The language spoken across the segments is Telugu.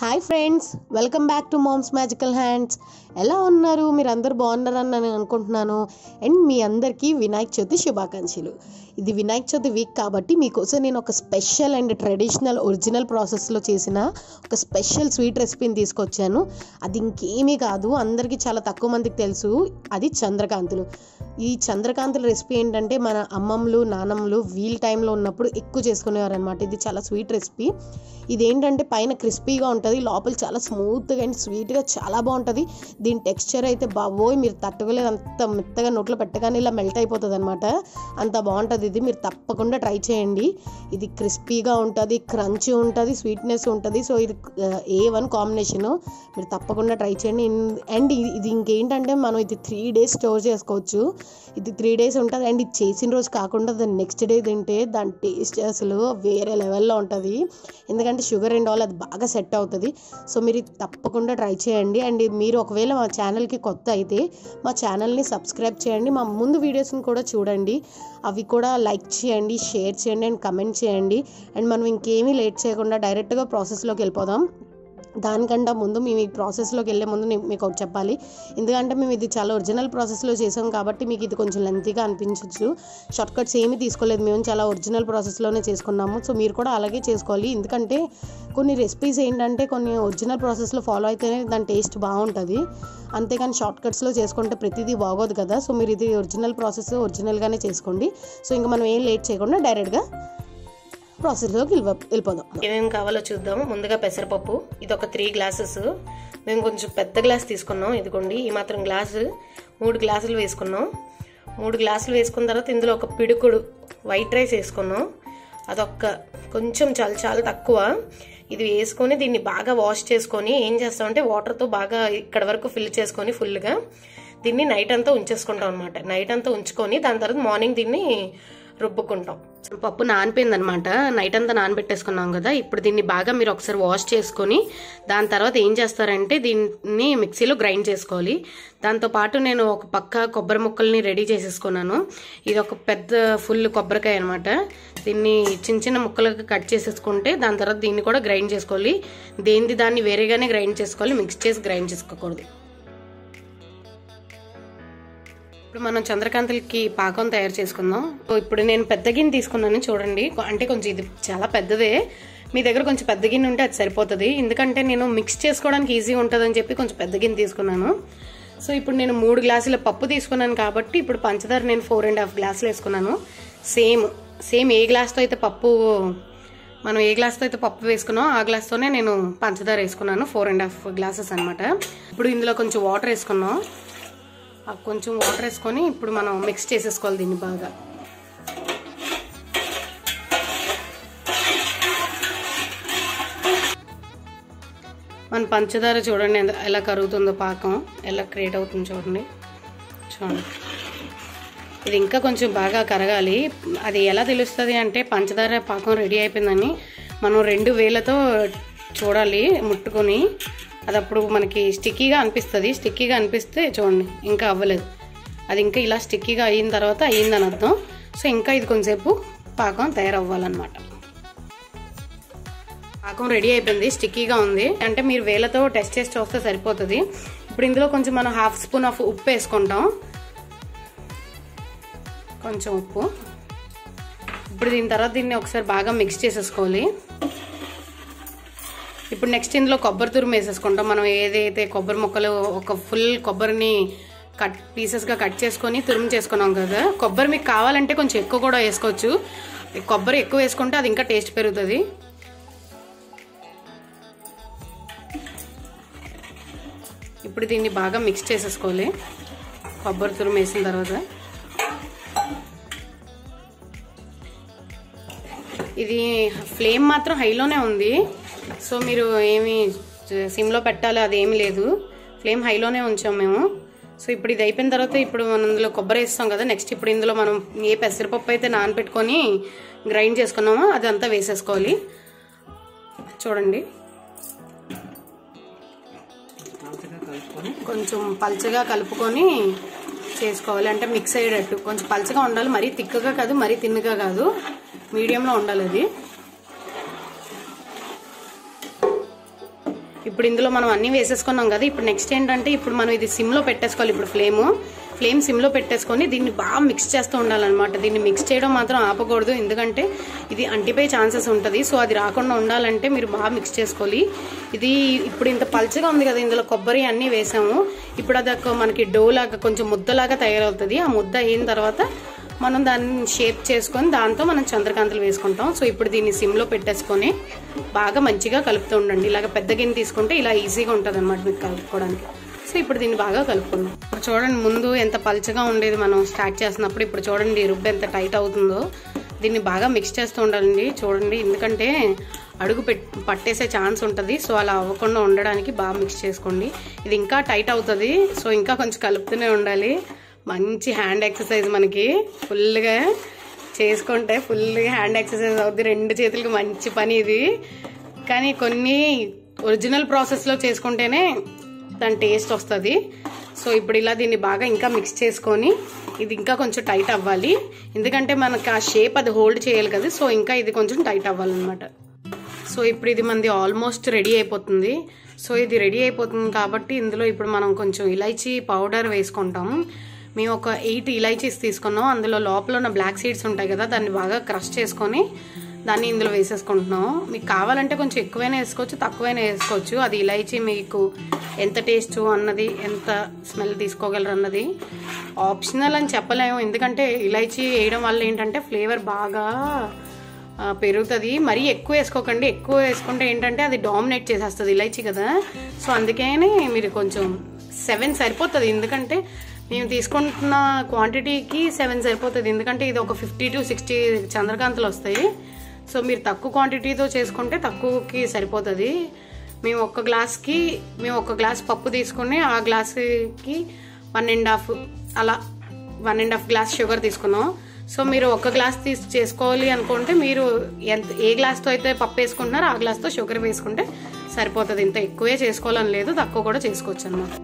hi friends welcome back to mom's magical hands ఎలా ఉన్నారు మీరు అందరు బాగున్నారని నేను అనుకుంటున్నాను అండ్ మీ అందరికీ వినాయక చవితి శుభాకాంక్షలు ఇది వినాయక చవితి వీక్ కాబట్టి మీకోసం నేను ఒక స్పెషల్ అండ్ ట్రెడిషనల్ ఒరిజినల్ ప్రాసెస్లో చేసిన ఒక స్పెషల్ స్వీట్ రెసిపీని తీసుకొచ్చాను అది ఇంకేమీ కాదు అందరికీ చాలా తక్కువ మందికి తెలుసు అది చంద్రకాంతులు ఈ చంద్రకాంతుల రెసిపీ ఏంటంటే మన అమ్మమ్మలు నానమ్మలు వీల్ టైంలో ఉన్నప్పుడు ఎక్కువ చేసుకునేవారు అనమాట ఇది చాలా స్వీట్ రెసిపీ ఇది ఏంటంటే పైన క్రిస్పీగా ఉంటుంది లోపల చాలా స్మూత్గా అండ్ స్వీట్గా చాలా బాగుంటుంది దీని టెక్స్చర్ అయితే బాబోయ్ మీరు తట్టుకోలేదు అంత మెత్తగా నోట్లో పెట్టగానే ఇలా మెల్ట్ అయిపోతుంది అనమాట అంత బాగుంటుంది ఇది మీరు తప్పకుండా ట్రై చేయండి ఇది క్రిస్పీగా ఉంటుంది క్రంచీ ఉంటుంది స్వీట్నెస్ ఉంటుంది సో ఇది ఏ వన్ కాంబినేషను మీరు తప్పకుండా ట్రై చేయండి అండ్ ఇది ఇంకేంటంటే మనం ఇది త్రీ డేస్ స్టోర్ చేసుకోవచ్చు ఇది త్రీ డేస్ ఉంటుంది అండ్ ఇది చేసిన రోజు కాకుండా దాని నెక్స్ట్ డే తింటే దాని టేస్ట్ అసలు వేరే లెవెల్లో ఉంటుంది ఎందుకంటే షుగర్ అండ్ ఆల్ అది బాగా సెట్ అవుతుంది సో మీరు ఇది తప్పకుండా ట్రై చేయండి అండ్ మీరు ఒకవేళ మా ఛానల్కి కొత్త అయితే మా ఛానల్ని సబ్స్క్రైబ్ చేయండి మా ముందు వీడియోస్ని కూడా చూడండి అవి కూడా లైక్ చేయండి షేర్ చేయండి అండ్ కమెంట్ చేయండి అండ్ మనం ఇంకేమీ లేట్ చేయకుండా డైరెక్ట్గా ప్రాసెస్లోకి వెళ్ళిపోదాం దానికంటే ముందు మేము ఈ ప్రాసెస్లోకి వెళ్ళే ముందు నేను మీకు ఒకటి చెప్పాలి ఎందుకంటే మేము ఇది చాలా ఒరిజినల్ ప్రాసెస్లో చేసాం కాబట్టి మీకు ఇది కొంచెం లెంతీగా అనిపించవచ్చు షార్ట్ కట్స్ ఏమీ తీసుకోలేదు మేము చాలా ఒరిజినల్ ప్రాసెస్లోనే చేసుకున్నాము సో మీరు కూడా అలాగే చేసుకోవాలి ఎందుకంటే కొన్ని రెసిపీస్ ఏంటంటే కొన్ని ఒరిజినల్ ప్రాసెస్లో ఫాలో అయితేనే దాని టేస్ట్ బాగుంటుంది అంతేకాని షార్ట్ కట్స్లో చేసుకుంటే ప్రతిదీ బాగోదు కదా సో మీరు ఇది ఒరిజినల్ ప్రాసెస్ ఒరిజినల్గానే చేసుకోండి సో ఇంకా మనం ఏం లేట్ చేయకుండా డైరెక్ట్గా ప్రాసెస్లోకి వెళ్ళి వెళ్ళిపోదాం ఏమేమి కావాలో చూద్దాం ముందుగా పెసరపప్పు ఇది ఒక త్రీ గ్లాసెస్ మేము కొంచెం పెద్ద గ్లాస్ తీసుకున్నాం ఇదిగోండి ఈ మాత్రం గ్లాసు మూడు గ్లాసులు వేసుకున్నాం మూడు గ్లాసులు వేసుకున్న తర్వాత ఇందులో ఒక పిడుకుడు వైట్ రైస్ వేసుకున్నాం అదొక్క కొంచెం చాలా చాలా తక్కువ ఇది వేసుకొని దీన్ని బాగా వాష్ చేసుకొని ఏం చేస్తామంటే వాటర్తో బాగా ఇక్కడ వరకు ఫిల్ చేసుకొని ఫుల్గా దీన్ని నైట్ అంతా ఉంచేసుకుంటాం అనమాట నైట్ అంతా ఉంచుకొని దాని తర్వాత మార్నింగ్ దీన్ని రుబ్బుకుంటాం పప్పు నానిపోయింది అనమాట నైట్ అంతా నానబెట్టేసుకున్నాం కదా ఇప్పుడు దీన్ని బాగా మీరు ఒకసారి వాష్ చేసుకొని దాని తర్వాత ఏం చేస్తారంటే దీన్ని మిక్సీలో గ్రైండ్ చేసుకోవాలి దాంతో పాటు నేను ఒక పక్క కొబ్బరి ముక్కల్ని రెడీ చేసేసుకున్నాను ఇది ఒక పెద్ద ఫుల్ కొబ్బరికాయ అనమాట దీన్ని చిన్న చిన్న ముక్కలుగా కట్ చేసేసుకుంటే దాని తర్వాత దీన్ని కూడా గ్రైండ్ చేసుకోవాలి దేనిది దాన్ని వేరేగానే గ్రైండ్ చేసుకోవాలి మిక్స్ చేసి గ్రైండ్ చేసుకోకూడదు ఇప్పుడు మనం చంద్రకాంతలకి పాకం తయారు చేసుకుందాం ఇప్పుడు నేను పెద్ద గిన్నె తీసుకున్నాను చూడండి అంటే కొంచెం ఇది చాలా పెద్దదే మీ దగ్గర కొంచెం పెద్ద గిన్నె ఉంటే అది సరిపోతుంది ఎందుకంటే నేను మిక్స్ చేసుకోవడానికి ఈజీ ఉంటుందని చెప్పి కొంచెం పెద్ద గిన్నె తీసుకున్నాను సో ఇప్పుడు నేను మూడు గ్లాసుల పప్పు తీసుకున్నాను కాబట్టి ఇప్పుడు పంచదార నేను ఫోర్ అండ్ హాఫ్ గ్లాసులు వేసుకున్నాను సేమ్ సేమ్ ఏ గ్లాస్తో అయితే పప్పు మనం ఏ గ్లాస్తో అయితే పప్పు వేసుకున్నాం ఆ గ్లాస్తోనే నేను పంచదార వేసుకున్నాను ఫోర్ అండ్ హాఫ్ గ్లాసెస్ అనమాట ఇప్పుడు ఇందులో కొంచెం వాటర్ వేసుకున్నాం కొంచెం వాటర్ వేసుకొని ఇప్పుడు మనం మిక్స్ చేసేసుకోవాలి దీన్ని బాగా మన పంచదార చూడండి ఎలా కరుగుతుందో పాకం ఎలా క్రియేట్ అవుతుందో చూడండి చూడండి ఇది ఇంకా కొంచెం బాగా కరగాలి అది ఎలా తెలుస్తుంది అంటే పంచదార పాకం రెడీ అయిపోయిందని మనం రెండు వేలతో చూడాలి ముట్టుకొని అది అప్పుడు మనకి స్టిక్కీగా అనిపిస్తుంది స్టిక్కీగా అనిపిస్తే చూడండి ఇంకా అవ్వలేదు అది ఇంకా ఇలా స్టిక్కీగా అయిన తర్వాత అయ్యిందని అర్థం సో ఇంకా ఇది కొంచెంసేపు పాకం తయారవ్వాలన్నమాట పాకం రెడీ అయిపోయింది స్టిక్కీగా ఉంది అంటే మీరు వేలతో టెస్ట్ చేసి చూస్తే సరిపోతుంది ఇప్పుడు ఇందులో కొంచెం మనం హాఫ్ స్పూన్ ఆఫ్ ఉప్పు వేసుకుంటాం కొంచెం ఉప్పు ఇప్పుడు దీని తర్వాత దీన్ని ఒకసారి బాగా మిక్స్ చేసేసుకోవాలి ఇప్పుడు నెక్స్ట్ ఇందులో కొబ్బరి తురుము వేసేసుకుంటాం మనం ఏదైతే కొబ్బరి ముక్కలు ఒక ఫుల్ కొబ్బరిని కట్ పీసెస్గా కట్ చేసుకొని తురుము చేసుకున్నాం కదా కొబ్బరి మీకు కావాలంటే కొంచెం ఎక్కువ కూడా వేసుకోవచ్చు కొబ్బరి ఎక్కువ వేసుకుంటే అది ఇంకా టేస్ట్ పెరుగుతుంది ఇప్పుడు దీన్ని బాగా మిక్స్ చేసేసుకోవాలి కొబ్బరి తురుము వేసిన తర్వాత ఇది ఫ్లేమ్ మాత్రం హైలోనే ఉంది సో మీరు ఏమి సిమ్లో పెట్టాలి అది ఏమి లేదు ఫ్లేమ్ హైలోనే ఉంచాం మేము సో ఇప్పుడు ఇది అయిపోయిన తర్వాత ఇప్పుడు మనం ఇందులో కొబ్బరి వేస్తాం కదా నెక్స్ట్ ఇప్పుడు ఇందులో మనం ఏ పెసరపప్పు అయితే నానబెట్టుకొని గ్రైండ్ చేసుకున్నామో అదంతా వేసేసుకోవాలి చూడండి కొంచెం పల్చగా కలుపుకొని చేసుకోవాలి అంటే మిక్స్ అయ్యేటట్టు కొంచెం పల్చగా ఉండాలి మరీ తిక్కగా కాదు మరీ తిన్నగా కాదు మీడియంలో ఉండాలి అది ఇప్పుడు ఇందులో మనం అన్నీ వేసేసుకున్నాం కదా ఇప్పుడు నెక్స్ట్ ఏంటంటే ఇప్పుడు మనం ఇది సిమ్లో పెట్టేసుకోవాలి ఇప్పుడు ఫ్లేమ్ ఫ్లేమ్ సిమ్లో పెట్టేసుకొని దీన్ని బాగా మిక్స్ చేస్తూ ఉండాలన్నమాట దీన్ని మిక్స్ చేయడం మాత్రం ఆపకూడదు ఎందుకంటే ఇది అంటిపోయే ఛాన్సెస్ ఉంటుంది సో అది రాకుండా ఉండాలంటే మీరు బాగా మిక్స్ చేసుకోవాలి ఇది ఇప్పుడు ఇంత పల్చగా ఉంది కదా ఇందులో కొబ్బరి అన్నీ వేసాము ఇప్పుడు అది ఒక మనకి డో లాగా కొంచెం ముద్దలాగా తయారవుతుంది ఆ ముద్ద అయిన తర్వాత మనం దాన్ని షేప్ చేసుకొని దాంతో మనం చంద్రకాంతలు వేసుకుంటాం సో ఇప్పుడు దీన్ని సిమ్లో పెట్టేసుకొని బాగా మంచిగా కలుపుతూ ఉండండి ఇలాగ పెద్ద గిన్నె తీసుకుంటే ఇలా ఈజీగా ఉంటుంది అనమాట మీకు కలుపుకోవడానికి సో ఇప్పుడు దీన్ని బాగా కలుపుకుందాం ఇప్పుడు చూడండి ముందు ఎంత పల్చగా ఉండేది మనం స్టార్ట్ చేసినప్పుడు ఇప్పుడు చూడండి రుబ్బు ఎంత టైట్ అవుతుందో దీన్ని బాగా మిక్స్ చేస్తూ ఉండాలండి చూడండి ఎందుకంటే అడుగు పెట్ పట్టేసే ఛాన్స్ ఉంటుంది సో అలా అవ్వకుండా ఉండడానికి బాగా మిక్స్ చేసుకోండి ఇది ఇంకా టైట్ అవుతుంది సో ఇంకా కొంచెం కలుపుతూనే ఉండాలి మంచి హ్యాండ్ ఎక్సర్సైజ్ మనకి ఫుల్గా చేసుకుంటే ఫుల్గా హ్యాండ్ ఎక్సర్సైజ్ అవుద్ది రెండు చేతులకి మంచి పని ఇది కానీ కొన్ని ఒరిజినల్ ప్రాసెస్లో చేసుకుంటేనే దాని టేస్ట్ వస్తుంది సో ఇప్పుడు ఇలా దీన్ని బాగా ఇంకా మిక్స్ చేసుకొని ఇది ఇంకా కొంచెం టైట్ అవ్వాలి ఎందుకంటే మనకు ఆ షేప్ అది హోల్డ్ చేయాలి కదా సో ఇంకా ఇది కొంచెం టైట్ అవ్వాలన్నమాట సో ఇప్పుడు ఇది మనది ఆల్మోస్ట్ రెడీ అయిపోతుంది సో ఇది రెడీ అయిపోతుంది కాబట్టి ఇందులో ఇప్పుడు మనం కొంచెం ఇలైచీ పౌడర్ వేసుకుంటాం మేము ఒక ఎయిట్ ఇలైచీస్ తీసుకున్నాం అందులో లోపల ఉన్న బ్లాక్ సీడ్స్ ఉంటాయి కదా దాన్ని బాగా క్రష్ చేసుకొని దాన్ని ఇందులో వేసేసుకుంటున్నాం మీకు కావాలంటే కొంచెం ఎక్కువైనా వేసుకోవచ్చు తక్కువైనా వేసుకోవచ్చు అది ఇలైచీ మీకు ఎంత టేస్ట్ అన్నది ఎంత స్మెల్ తీసుకోగలరు అన్నది ఆప్షనల్ అని చెప్పలేము ఎందుకంటే ఇలైచీ వేయడం వల్ల ఏంటంటే ఫ్లేవర్ బాగా ఆ, పెరుగుతుంది మరీ ఎక్కువ వేసుకోకండి ఎక్కువ వేసుకుంటే ఏంటంటే అది డామినేట్ చేసేస్తుంది ఇలైచి కదా సో అందుకని మీరు కొంచెం సెవెన్ సరిపోతుంది ఎందుకంటే మేము తీసుకుంటున్న క్వాంటిటీకి సెవెన్ సరిపోతుంది ఎందుకంటే ఇది ఒక ఫిఫ్టీ టు సిక్స్టీ చంద్రకాంతలు వస్తాయి సో మీరు తక్కువ క్వాంటిటీతో చేసుకుంటే తక్కువకి సరిపోతుంది మేము ఒక్క గ్లాస్కి మేము ఒక గ్లాస్ పప్పు తీసుకుని ఆ గ్లాస్కి వన్ అండ్ హాఫ్ అలా one and half glass sugar తీసుకున్నాం సో మీరు ఒక గ్లాస్ తీసి చేసుకోవాలి అనుకుంటే మీరు ఎంత ఏ గ్లాస్తో అయితే పప్పు వేసుకుంటున్నారో ఆ గ్లాస్తో షుగర్ వేసుకుంటే సరిపోతుంది ఇంత ఎక్కువే చేసుకోవాలని లేదు తక్కువ కూడా చేసుకోవచ్చు అనమాట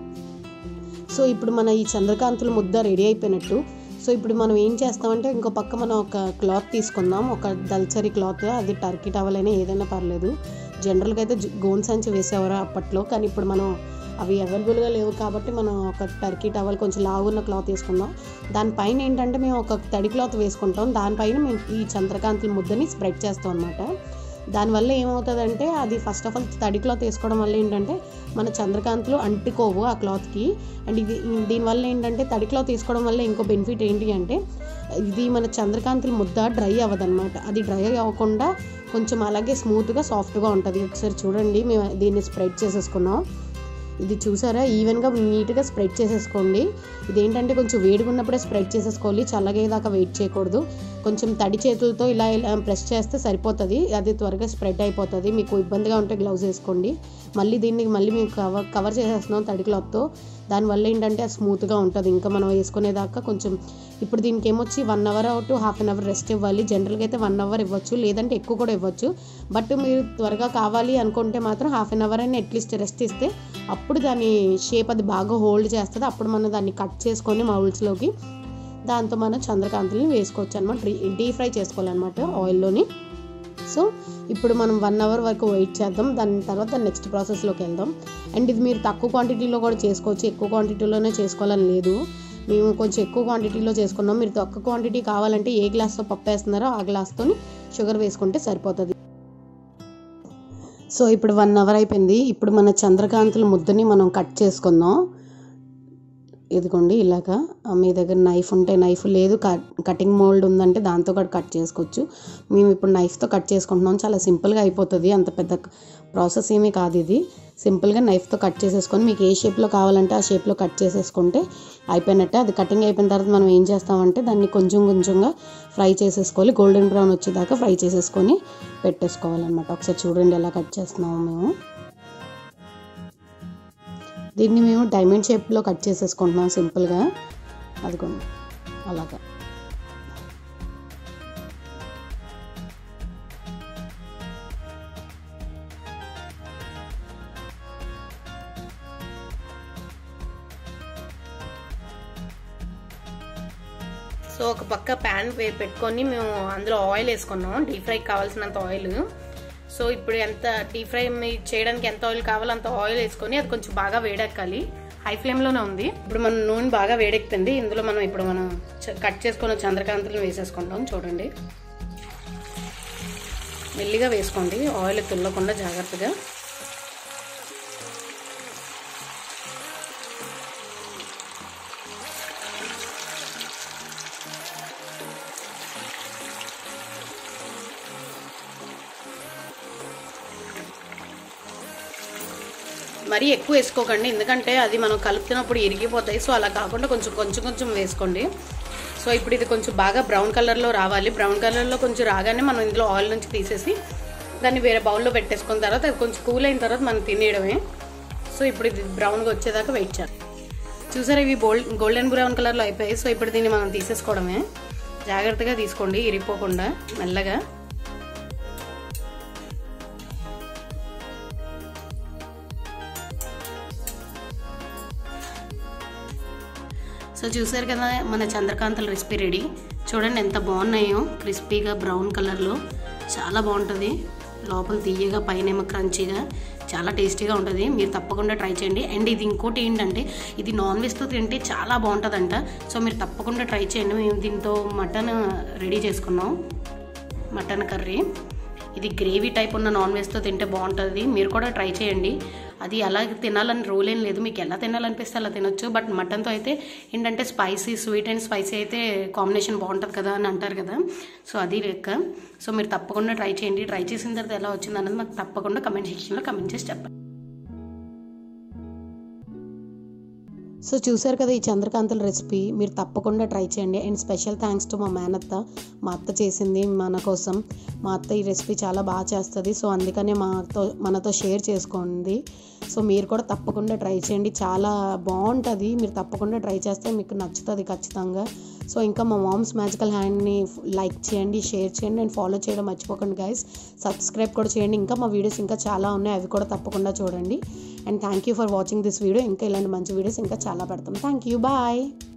సో ఇప్పుడు మన ఈ చంద్రకాంతుల ముద్ద రెడీ అయిపోయినట్టు సో ఇప్పుడు మనం ఏం చేస్తామంటే ఇంకో పక్క మనం ఒక క్లాత్ తీసుకుందాం ఒక దల్చరి క్లాత్ అది టర్కీ టవల్ అయినా ఏదైనా పర్లేదు జనరల్గా అయితే జు- గోన్ సంచి వేసేవారు అప్పట్లో కానీ ఇప్పుడు మనం అవి అవైలబుల్గా లేవు కాబట్టి మనం ఒక టర్కీ టవల్ కొంచెం లాగున్న క్లాత్ వేసుకుందాం దానిపైన ఏంటంటే మేము ఒక తడి క్లాత్ వేసుకుంటాం దానిపైన మేము ఈ చంద్రకాంతుల ముద్దని స్ప్రెడ్ చేస్తాం అనమాట దానివల్ల ఏమవుతుందంటే అది ఫస్ట్ ఆఫ్ ఆల్ తడి క్లాత్ వేసుకోవడం వల్ల ఏంటంటే మన చంద్రకాంతులు అంటుకోవు ఆ క్లాత్కి అండ్ ఇది దీనివల్ల ఏంటంటే తడి క్లాత్ తీసుకోవడం వల్ల ఇంకో బెనిఫిట్ ఏంటి అంటే ఇది మన చంద్రకాంతుల ముద్ద డ్రై అవ్వదన్నమాట అది డ్రై అవ్వకుండా కొంచెం అలాగే స్మూత్గా సాఫ్ట్గా ఉంటుంది ఒకసారి చూడండి మేము దీన్ని స్ప్రెడ్ చేసేసుకున్నాం ఇది చూసారా ఈవెన్గా నీట్గా స్ప్రెడ్ చేసేసుకోండి ఇదేంటంటే కొంచెం వేడిగా ఉన్నప్పుడే స్ప్రెడ్ చేసేసుకోవాలి చల్లగేదాకా వెయిట్ చేయకూడదు కొంచెం తడి చేతులతో ఇలా ఇలా ప్రెస్ చేస్తే సరిపోతుంది అది త్వరగా స్ప్రెడ్ అయిపోతుంది మీకు ఇబ్బందిగా ఉంటే గ్లౌజ్ వేసుకోండి మళ్ళీ దీన్ని మళ్ళీ మేము కవర్ కవర్ చేసేస్తున్నాం తడి క్లాత్తో దానివల్ల ఏంటంటే అది స్మూత్గా ఉంటుంది ఇంకా మనం వేసుకునేదాకా కొంచెం ఇప్పుడు దీనికి ఏమొచ్చి one hour to half an hour rest ఇవ్వాలి జనరల్గా అయితే వన్ అవర్ ఇవ్వచ్చు లేదంటే ఎక్కువ కూడా ఇవ్వచ్చు బట్ మీరు త్వరగా కావాలి అనుకుంటే మాత్రం హాఫ్ అన్ అవర్ అయినా అట్లీస్ట్ రెస్ట్ ఇస్తే అప్పుడు దాని షేప్ అది బాగా హోల్డ్ చేస్తుంది అప్పుడు మనం దాన్ని కట్ చేసుకొని మౌల్స్లోకి దాంతో మనం చంద్రకాంతుల్ని వేసుకోవచ్చు అనమాట డీప్ ఫ్రై చేసుకోవాలన్నమాట ఆయిల్లోని సో ఇప్పుడు మనం వన్ అవర్ వరకు వెయిట్ చేద్దాం దాని తర్వాత నెక్స్ట్ ప్రాసెస్లోకి వెళ్దాం అండ్ ఇది మీరు తక్కువ క్వాంటిటీలో కూడా చేసుకోవచ్చు ఎక్కువ క్వాంటిటీలోనే చేసుకోవాలని లేదు మేము కొంచెం ఎక్కువ క్వాంటిటీలో చేసుకున్నాం మీరు తక్కువ క్వాంటిటీ కావాలంటే ఏ గ్లాస్తో పప్పు వేస్తున్నారో ఆ గ్లాస్తో షుగర్ వేసుకుంటే సరిపోతుంది సో ఇప్పుడు వన్ అవర్ అయిపోయింది ఇప్పుడు మన చంద్రకాంతుల ముద్దని మనం కట్ చేసుకుందాం ఇదిగోండి ఇలాగా ఆ, మీ దగ్గర నైఫ్ ఉంటే నైఫ్ లేదు కట్ కటింగ్ మోల్డ్ ఉందంటే దాంతో కూడా కట్ చేసుకోవచ్చు మేము ఇప్పుడు నైఫ్తో కట్ చేసుకుంటున్నాం చాలా సింపుల్గా అయిపోతుంది అంత పెద్ద ప్రాసెస్ ఏమీ కాదు ఇది సింపుల్గా నైఫ్తో కట్ చేసేసుకొని మీకు ఏ షేప్లో కావాలంటే ఆ షేప్లో కట్ చేసేసుకుంటే అయిపోయినట్టే అది కటింగ్ అయిపోయిన తర్వాత మనం ఏం చేస్తామంటే దాన్ని కొంచెం కొంచెంగా ఫ్రై చేసేసుకోవాలి గోల్డెన్ బ్రౌన్ వచ్చేదాకా ఫ్రై చేసేసుకొని పెట్టేసుకోవాలన్నమాట ఒకసారి చూడండి ఎలా కట్ చేస్తున్నాము మేము దీన్ని మేము డైమండ్ షేప్లో కట్ చేసేసుకుంటున్నాం సింపుల్గా అదిగోండి అలాగా సో ఒక పక్క ప్యాన్ పెట్టుకొని మేము అందులో ఆయిల్ వేసుకున్నాం డీప్ ఫ్రైకి కావాల్సినంత ఆయిల్ సో ఇప్పుడు ఎంత డీప్ ఫ్రై చేయడానికి ఎంత ఆయిల్ కావాలో అంత ఆయిల్ వేసుకొని అది కొంచెం బాగా వేడెక్కాలి హై ఫ్లేమ్లోనే ఉంది ఇప్పుడు మన నూనె బాగా వేడెక్కుతుంది ఇందులో మనం ఇప్పుడు మనం చ- కట్ చేసుకున్న చంద్రకాంతలు వేసేసుకుంటాం చూడండి మెల్లిగా వేసుకోండి ఆయిల్ తుల్లకుండా జాగ్రత్తగా మరీ ఎక్కువ వేసుకోకండి ఎందుకంటే అది మనం కలుపుతున్నప్పుడు ఇరిగిపోతాయి సో అలా కాకుండా కొంచెం కొంచెం కొంచెం వేసుకోండి సో ఇప్పుడు ఇది కొంచెం బాగా బ్రౌన్ కలర్లో రావాలి బ్రౌన్ కలర్లో కొంచెం రాగానే మనం ఇందులో ఆయిల్ నుంచి తీసేసి దాన్ని వేరే బౌల్లో పెట్టేసుకున్న తర్వాత అది కొంచెం కూల్ అయిన తర్వాత మనం తినేయడమే సో ఇప్పుడు ఇది బ్రౌన్గా వచ్చేదాకా వెయిట్ చేయాలి చూసారా ఇవి గోల్డ్ గోల్డెన్ బ్రౌన్ కలర్లో అయిపోయాయి సో ఇప్పుడు దీన్ని మనం తీసేసుకోవడమే జాగ్రత్తగా తీసుకోండి ఇరిగిపోకుండా మెల్లగా సో చూసారు కదా మన చంద్రకాంతల రెసిపీ రెడీ చూడండి ఎంత బాగున్నాయో క్రిస్పీగా బ్రౌన్ కలర్లో చాలా బాగుంటుంది లోపల తీయగా పైనేమో క్రంచీగా చాలా టేస్టీగా ఉంటుంది మీరు తప్పకుండా ట్రై చేయండి అండ్ ఇది ఇంకోటి ఏంటంటే ఇది నాన్ వెజ్తో తింటే చాలా బాగుంటుందంట సో మీరు తప్పకుండా ట్రై చేయండి మేము దీంతో మటన్ రెడీ చేసుకున్నాం మటన్ కర్రీ ఇది గ్రేవీ టైప్ ఉన్న నాన్ వెజ్తో తింటే బాగుంటుంది మీరు కూడా ట్రై చేయండి అది ఎలా తినాలని రూల్ ఏం లేదు మీకు ఎలా తినాలనిపిస్తే అలా తినొచ్చు బట్ మటన్తో అయితే ఏంటంటే స్పైసీ స్వీట్ అండ్ స్పైసీ అయితే కాంబినేషన్ బాగుంటుంది కదా అని అంటారు కదా సో అది లెక్క సో మీరు తప్పకుండా ట్రై చేయండి ట్రై చేసిన తర్వాత ఎలా వచ్చింది అన్నది మాకు తప్పకుండా కమెంట్ సెక్షన్లో కమెంట్ చేసి చెప్పండి సో చూసారు కదా ఈ చంద్రకాంతల రెసిపీ మీరు తప్పకుండా ట్రై చేయండి అండ్ స్పెషల్ థ్యాంక్స్ టు మా మేనత్త మా అత్త చేసింది మన కోసం మా అత్త ఈ రెసిపీ చాలా బాగా చేస్తుంది సో అందుకనే మాతో మనతో షేర్ చేసుకోండి సో మీరు కూడా తప్పకుండా ట్రై చేయండి చాలా బాగుంటుంది మీరు తప్పకుండా ట్రై చేస్తే మీకు నచ్చుతుంది ఖచ్చితంగా సో ఇంకా మా మామ్స్ మ్యాజికల్ హ్యాండ్ని లైక్ చేయండి షేర్ చేయండి అండ్ ఫాలో చేయడం మర్చిపోకండి గైస్ సబ్స్క్రైబ్ కూడా చేయండి ఇంకా మా వీడియోస్ ఇంకా చాలా ఉన్నాయి అవి కూడా తప్పకుండా చూడండి and thank you for watching this video ఇంకా ఇలాంటి మంచి వీడియోస్ ఇంకా చాలా పెడతాం థ్యాంక్ యూ బాయ్